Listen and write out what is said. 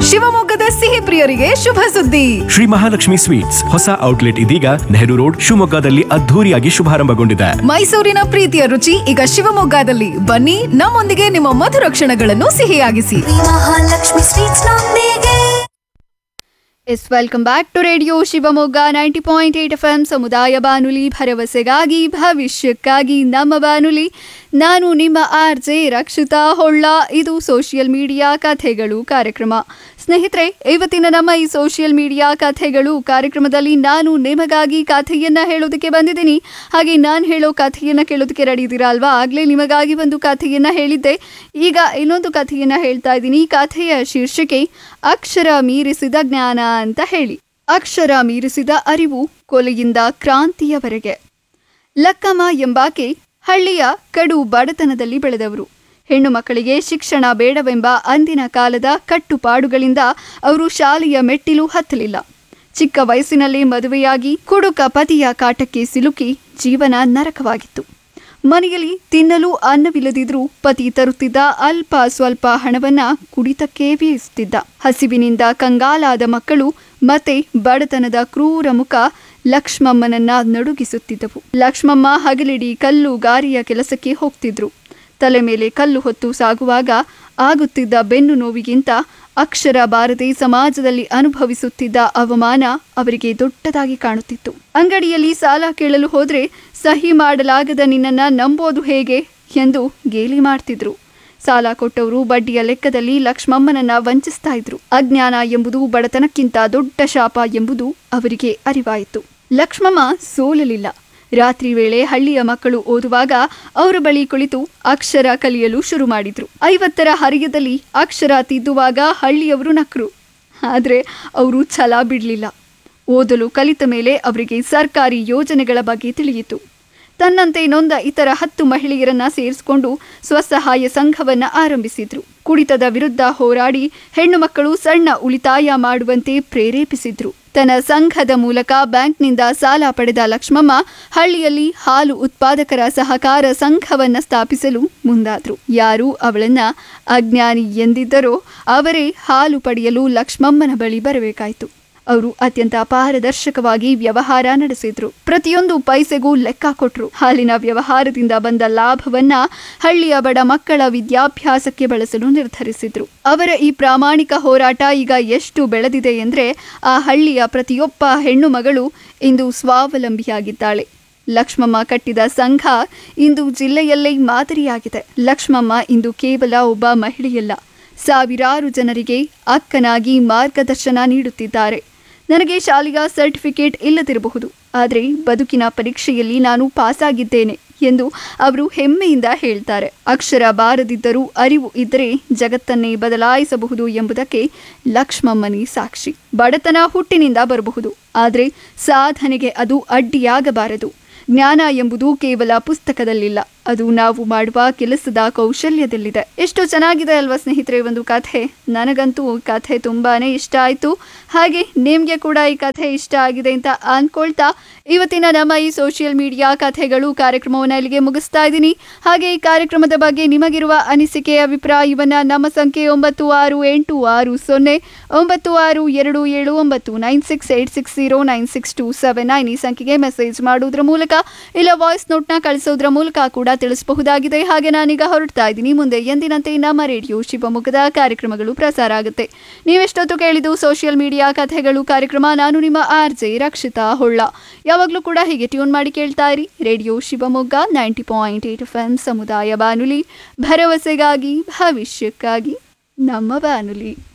ಶಿವಮೊಗ್ಗದ ಸಿಹಿ ಪ್ರಿಯರಿಗೆ ಶುಭ ಸುದ್ದಿ ಶ್ರೀ ಮಹಾಲಕ್ಷ್ಮಿ ಸ್ವೀಟ್ಸ್ ಹೊಸ ಔಟ್ಲೆಟ್ ಇದೀಗ ನೆಹರು ರೋಡ್ ಶಿವಮೊಗ್ಗದಲ್ಲಿ ಅದ್ಧೂರಿಯಾಗಿ ಶುಭಾರಂಭಗೊಂಡಿದೆ ಮೈಸೂರಿನ ಪ್ರೀತಿಯ ರುಚಿ ಈಗ ಶಿವಮೊಗ್ಗದಲ್ಲಿ ಬನ್ನಿ ನಮ್ಮೊಂದಿಗೆ ನಿಮ್ಮ ಮಧುರ ಕ್ಷಣಗಳನ್ನು ಸಿಹಿಯಾಗಿಸಿ ಮಹಾಲಕ್ಷ್ಮಿ ಸ್ವೀಟ್ಸ್ ನೊಂದಿಗೆ yes welcome back to radio Shivamogga ninety point eight F M ಸಮುದಾಯ ಬಾನುಲಿ ಭರವಸೆಗಾಗಿ ಭವಿಷ್ಯಕ್ಕಾಗಿ ನಮ್ಮ ಬಾನುಲಿ ನಾನು ನಿಮ್ಮ ಆರ್ ಜೆ ರಕ್ಷಿತಾ ಹೊಳ್ಳ ಇದು ಸೋಷಿಯಲ್ ಮೀಡಿಯಾ ಕಥೆಗಳು ಕಾರ್ಯಕ್ರಮ ಸ್ನೇಹಿತರೆ ಇವತ್ತಿನ ನಮ್ಮ ಈ ಸೋಷಿಯಲ್ ಮೀಡಿಯಾ ಕಥೆಗಳು ಕಾರ್ಯಕ್ರಮದಲ್ಲಿ ನಾನು ನಿಮಗಾಗಿ ಕಥೆಯನ್ನ ಹೇಳೋದಕ್ಕೆ ಬಂದಿದ್ದೀನಿ ಹಾಗೆ ನಾನು ಹೇಳೋ ಕಥೆಯನ್ನ ಕೇಳೋದಕ್ಕೆ ರೆಡಿ ಇದ್ದೀರಾ ಅಲ್ವಾ ಆಗಲೇ ನಿಮಗಾಗಿ ಒಂದು ಕಥೆಯನ್ನ ಹೇಳಿದ್ದೆ ಈಗ ಇನ್ನೊಂದು ಕಥೆಯನ್ನ ಹೇಳ್ತಾ ಇದ್ದೀನಿ ಈ ಕಥೆಯ ಶೀರ್ಷಿಕೆ ಅಕ್ಷರ ಮೀರಿಸಿದ ಜ್ಞಾನ ಅಂತ ಹೇಳಿ ಅಕ್ಷರ ಮೀರಿಸಿದ ಅರಿವು ಕೊಲೆಯಿಂದ ಕ್ರಾಂತಿಯವರೆಗೆ ಲಕ್ಕಮ್ಮ ಎಂಬಾಕೆ ಹಳ್ಳಿಯ ಕಡು ಬಡತನದಲ್ಲಿ ಬೆಳೆದವರು ಹೆಣ್ಣು ಮಕ್ಕಳಿಗೆ ಶಿಕ್ಷಣ ಬೇಡವೆಂಬ ಅಂದಿನ ಕಾಲದ ಕಟ್ಟುಪಾಡುಗಳಿಂದ ಅವರು ಶಾಲೆಯ ಮೆಟ್ಟಿಲು ಹತ್ತಲಿಲ್ಲ ಚಿಕ್ಕ ವಯಸ್ಸಿನಲ್ಲಿ ಮದುವೆಯಾಗಿ ಕುಡುಕ ಪತಿಯ ಕಾಟಕ್ಕೆ ಸಿಲುಕಿ ಜೀವನ ನರಕವಾಗಿತ್ತು ಮನೆಯಲ್ಲಿ ತಿನ್ನಲು ಅನ್ನವಿಲ್ಲದಿದ್ರೂ ಪತಿ ತರುತ್ತಿದ್ದ ಅಲ್ಪ ಸ್ವಲ್ಪ ಹಣವನ್ನ ಕುಡಿತಕ್ಕೆ ವ್ಯಯಿಸುತ್ತಿದ್ದ ಹಸಿವಿನಿಂದ ಕಂಗಾಲಾದ ಮಕ್ಕಳು ಮತ್ತೆ ಬಡತನದ ಕ್ರೂರ ಮುಖ ಲಕ್ಷ್ಮಮ್ಮನನ್ನ ನಡುಗಿಸುತ್ತಿದ್ದವು ಲಕ್ಷ್ಮಮ್ಮ ಹಗಲಿಡಿ ಕಲ್ಲು ಗಾರಿಯ ಕೆಲಸಕ್ಕೆ ಹೋಗ್ತಿದ್ರು ತಲೆ ಮೇಲೆ ಕಲ್ಲು ಹೊತ್ತು ಸಾಗುವಾಗ ಆಗುತ್ತಿದ್ದ ಬೆನ್ನು ನೋವಿಗಿಂತ ಅಕ್ಷರ ಬಾರದೆ ಸಮಾಜದಲ್ಲಿ ಅನುಭವಿಸುತ್ತಿದ್ದ ಅವಮಾನ ಅವರಿಗೆ ದೊಡ್ಡದಾಗಿ ಕಾಣುತ್ತಿತ್ತು ಅಂಗಡಿಯಲ್ಲಿ ಸಾಲ ಕೇಳಲು ಹೋದ್ರೆ ಸಹಿ ಮಾಡಲಾಗದ ನಿನ್ನನ್ನ ನಂಬೋದು ಹೇಗೆ ಎಂದು ಗೇಲಿ ಮಾಡ್ತಿದ್ರು ಸಾಲ ಕೊಟ್ಟವರು ಬಡ್ಡಿಯ ಲೆಕ್ಕದಲ್ಲಿ ಲಕ್ಷ್ಮಮ್ಮನನ್ನ ವಂಚಿಸ್ತಾ ಇದ್ರು ಅಜ್ಞಾನ ಎಂಬುದು ಬಡತನಕ್ಕಿಂತ ದೊಡ್ಡ ಶಾಪ ಎಂಬುದು ಅವರಿಗೆ ಅರಿವಾಯಿತು ಲಕ್ಷ್ಮಮ್ಮ ಸೋಲಲಿಲ್ಲ ರಾತ್ರಿ ವೇಳೆ ಹಳ್ಳಿಯ ಮಕ್ಕಳು ಓದುವಾಗ ಅವರ ಬಳಿ ಕುಳಿತು ಅಕ್ಷರ ಕಲಿಯಲು ಶುರು ಮಾಡಿದ್ರು ಐವತ್ತರ ಹರಿಯದಲ್ಲಿ ಅಕ್ಷರ ತಿದ್ದುವಾಗ ಹಳ್ಳಿಯವರು ನಕ್ರು ಆದರೆ ಅವರು ಛಲ ಬಿಡಲಿಲ್ಲ ಓದಲು ಕಲಿತ ಮೇಲೆ ಅವರಿಗೆ ಸರ್ಕಾರಿ ಯೋಜನೆಗಳ ಬಗ್ಗೆ ತಿಳಿಯಿತು ತನ್ನಂತೆ ನೊಂದ ಇತರ ಹತ್ತು ಮಹಿಳೆಯರನ್ನ ಸೇರಿಸಿಕೊಂಡು ಸ್ವಸಹಾಯ ಸಂಘವನ್ನ ಆರಂಭಿಸಿದ್ರು ಕುಡಿತದ ವಿರುದ್ಧ ಹೋರಾಡಿ ಹೆಣ್ಣು ಮಕ್ಕಳು ಸಣ್ಣ ಉಳಿತಾಯ ಮಾಡುವಂತೆ ಪ್ರೇರೇಪಿಸಿದ್ರು ತನ್ನ ಸಂಘದ ಮೂಲಕ ಬ್ಯಾಂಕ್ನಿಂದ ಸಾಲ ಪಡೆದ ಲಕ್ಷ್ಮಮ್ಮ ಹಳ್ಳಿಯಲ್ಲಿ ಹಾಲು ಉತ್ಪಾದಕರ ಸಹಕಾರ ಸಂಘವನ್ನ ಸ್ಥಾಪಿಸಲು ಮುಂದಾದ್ರು ಯಾರು ಅವಳನ್ನ ಅಜ್ಞಾನಿ ಎಂದಿದ್ದರೋ ಅವರೇ ಹಾಲು ಪಡೆಯಲು ಲಕ್ಷ್ಮಮ್ಮನ ಬಳಿ ಬರಬೇಕಾಯಿತು ಅವರು ಅತ್ಯಂತ ಪಾರದರ್ಶಕವಾಗಿ ವ್ಯವಹಾರ ನಡೆಸಿದ್ರು ಪ್ರತಿಯೊಂದು ಪೈಸೆಗೂ ಲೆಕ್ಕ ಕೊಟ್ರು ಹಾಲಿನ ವ್ಯವಹಾರದಿಂದ ಬಂದ ಲಾಭವನ್ನ ಹಳ್ಳಿಯ ಬಡ ಮಕ್ಕಳ ವಿದ್ಯಾಭ್ಯಾಸಕ್ಕೆ ಬಳಸಲು ನಿರ್ಧರಿಸಿದ್ರು ಅವರ ಈ ಪ್ರಾಮಾಣಿಕ ಹೋರಾಟ ಈಗ ಎಷ್ಟು ಬೆಳೆದಿದೆ ಎಂದ್ರೆ ಆ ಹಳ್ಳಿಯ ಪ್ರತಿಯೊಬ್ಬ ಹೆಣ್ಣು ಮಗಳು ಇಂದು ಸ್ವಾವಲಂಬಿಯಾಗಿದ್ದಾಳೆ ಲಕ್ಷ್ಮಮ್ಮ ಕಟ್ಟಿದ ಸಂಘ ಇಂದು ಜಿಲ್ಲೆಯಲ್ಲೇ ಮಾದರಿಯಾಗಿದೆ ಲಕ್ಷ್ಮಮ್ಮ ಇಂದು ಕೇವಲ ಒಬ್ಬ ಮಹಿಳೆಯಲ್ಲ ಸಾವಿರಾರು ಜನರಿಗೆ ಅಕ್ಕನಾಗಿ ಮಾರ್ಗದರ್ಶನ ನೀಡುತ್ತಿದ್ದಾರೆ ನನಗೆ ಶಾಲೆಯ ಸರ್ಟಿಫಿಕೇಟ್ ಇಲ್ಲದಿರಬಹುದು ಆದರೆ ಬದುಕಿನ ಪರೀಕ್ಷೆಯಲ್ಲಿ ನಾನು ಪಾಸಾಗಿದ್ದೇನೆ ಎಂದು ಅವರು ಹೆಮ್ಮೆಯಿಂದ ಹೇಳ್ತಾರೆ ಅಕ್ಷರ ಬಾರದಿದ್ದರೂ ಅರಿವು ಇದ್ದರೆ ಜಗತ್ತನ್ನೇ ಬದಲಾಯಿಸಬಹುದು ಎಂಬುದಕ್ಕೆ ಲಕ್ಷ್ಮಮ್ಮನಿ ಸಾಕ್ಷಿ ಬಡತನ ಹುಟ್ಟಿನಿಂದ ಬರಬಹುದು ಆದರೆ ಸಾಧನೆಗೆ ಅದು ಅಡ್ಡಿಯಾಗಬಾರದು ಜ್ಞಾನ ಎಂಬುದು ಕೇವಲ ಪುಸ್ತಕದಲ್ಲಿಲ್ಲ ಅದು ನಾವು ಮಾಡುವ ಕೆಲಸದ ಕೌಶಲ್ಯದಲ್ಲಿದೆ ಎಷ್ಟು ಚೆನ್ನಾಗಿದೆ ಅಲ್ವಾ ಸ್ನೇಹಿತರೆ ಒಂದು ಕಥೆ ನನಗಂತೂ ಈ ಕಥೆ ತುಂಬಾನೇ ಇಷ್ಟ ಆಯಿತು ಹಾಗೆ ನಿಮಗೆ ಕೂಡ ಈ ಕಥೆ ಇಷ್ಟ ಆಗಿದೆ ಅಂತ ಅನ್ಕೊಳ್ತಾ ಇವತ್ತಿನ ನಮ್ಮ ಈ ಸೋಷಿಯಲ್ ಮೀಡಿಯಾ ಕಥೆಗಳು ಕಾರ್ಯಕ್ರಮವನ್ನು ಇಲ್ಲಿಗೆ ಮುಗಿಸ್ತಾ ಇದ್ದೀನಿ ಹಾಗೆ ಈ ಕಾರ್ಯಕ್ರಮದ ಬಗ್ಗೆ ನಿಮಗಿರುವ ಅನಿಸಿಕೆ ಅಭಿಪ್ರಾಯವನ್ನ ನಮ್ಮ ಸಂಖ್ಯೆ ಒಂಬತ್ತು ಆರು ಎಂಟು ಆರು ಸೊನ್ನೆ ಒಂಬತ್ತು ಆರು ಎರಡು ಏಳು ಒಂಬತ್ತು nine six eight six zero nine six two seven nine ಈ ಸಂಖ್ಯೆಗೆ ಮೆಸೇಜ್ ಮಾಡೋದ್ರ ಮೂಲಕ ಇಲ್ಲ ವಾಯ್ಸ್ ನೋಟ್ನ ಕಳಿಸೋದ್ರ ಮೂಲಕ ಕೂಡ ತಿಳಿಸಬಹುದಾಗಿದೆ ಹಾಗೆ ನಾನೀಗ ಹೊರಡ್ತಾ ಇದ್ದೀನಿ ಮುಂದೆ ಎಂದಿನಂತೆ ನಮ್ಮ ರೇಡಿಯೋ ಶಿವಮೊಗ್ಗದ ಕಾರ್ಯಕ್ರಮಗಳು ಪ್ರಸಾರ ಆಗುತ್ತೆ ನೀವೆಷ್ಟೊತ್ತು ಕೇಳಿದ್ದು ಸೋಷಿಯಲ್ ಮೀಡಿಯಾ ಕಥೆಗಳು ಕಾರ್ಯಕ್ರಮ ನಾನು ನಿಮ್ಮ ಆರ್ ಜೆ ರಕ್ಷಿತಾ ಹೊಳ್ಳ ಯಾವಾಗಲೂ ಕೂಡ ಹೀಗೆ ಟ್ಯೂನ್ ಮಾಡಿ ಕೇಳ್ತಾ ಇರಿ radio Shivamogga ninety point eight F M ಸಮುದಾಯ ಬಾನುಲಿ ಭರವಸೆಗಾಗಿ ಭವಿಷ್ಯಕ್ಕಾಗಿ ನಮ್ಮ ಬಾನುಲಿ